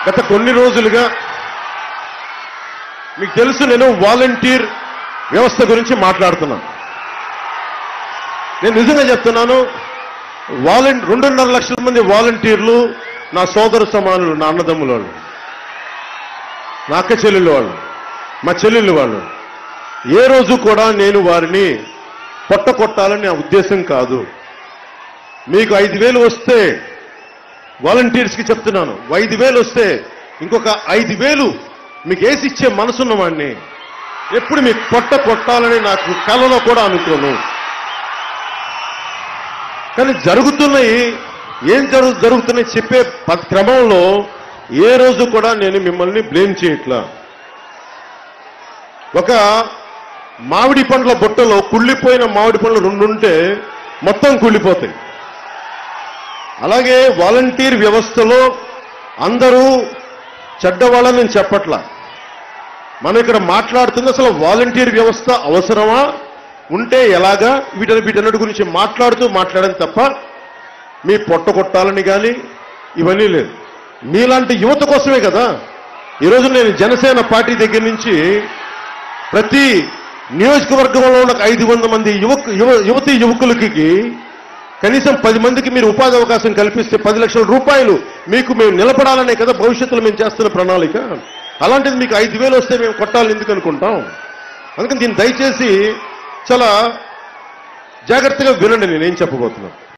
గత కొన్ని రోజులుగా మీకు తెలుసు నేను వాలంటీర్ వ్యవస్థ గురించి మాట్లాడుతున్నాను నేను నిజంగా చెప్తున్నాను వాలంటీ రెండున్నర లక్షల మంది వాలంటీర్లు నా సోదర సమానులు నా అన్నదమ్ముల వాళ్ళు నా అక్క చెల్లెళ్ళు వాళ్ళు మా చెల్లెళ్ళు వాళ్ళు ఏ రోజు కూడా నేను వారిని పొట్ట కొట్టాలని నా ఉద్దేశం కాదు మీకు ఐదు వేలు వస్తే వాలంటీర్స్కి చెప్తున్నాను ఐదు వేలు వస్తే ఇంకొక ఐదు వేలు మీకు వేసి ఇచ్చే మనసున్న వాడిని ఎప్పుడు మీకు పొట్ట కొట్టాలని నాకు కలలో కూడా అనుకోను కానీ జరుగుతున్నాయి ఏం జరుగు జరుగుతున్నాయి చెప్పే ప- క్రమంలో ఏ రోజు కూడా నేను మిమ్మల్ని బ్లేమ్ చేయట్లా ఒక మామిడి పండ్ల బుట్టలో కుళ్ళిపోయిన మామిడి పండ్లు రెండు ఉంటే మొత్తం కుళ్ళిపోతాయి అలాగే వాలంటీర్ వ్యవస్థలో అందరూ చెడ్డవాళ్ళని నేను చెప్పట్లా మనం ఇక్కడ మాట్లాడుతుంది అసలు వాలంటీర్ వ్యవస్థ అవసరమా ఉంటే ఎలాగా వీటి వీటన్నిటి గురించి మాట్లాడుతూ మాట్లాడని తప్ప మీ పొట్ట కొట్టాలని కానీ ఇవన్నీ లేదు మీలాంటి యువత కోసమే కదా ఈరోజు నేను జనసేన పార్టీ దగ్గర నుంచి ప్రతి నియోజకవర్గంలో ఉన్న ఐదు వంద మంది యువక యువ- యువతీ యువకులకి కనీసం పది మందికి మీరు ఉపాధి అవకాశం కల్పిస్తే పది లక్షల రూపాయలు మీకు మేము నిలబడాలనే కదా భవిష్యత్తులో మేము చేస్తున్న ప్రణాళిక అలాంటిది మీకు ఐదు వేలు వస్తే మేము కొట్టాలని ఎందుకు అనుకుంటాం అందుకని దీన్ని దయచేసి చాలా జాగ్రత్తగా వినండి నేనేం చెప్పబోతున్నాను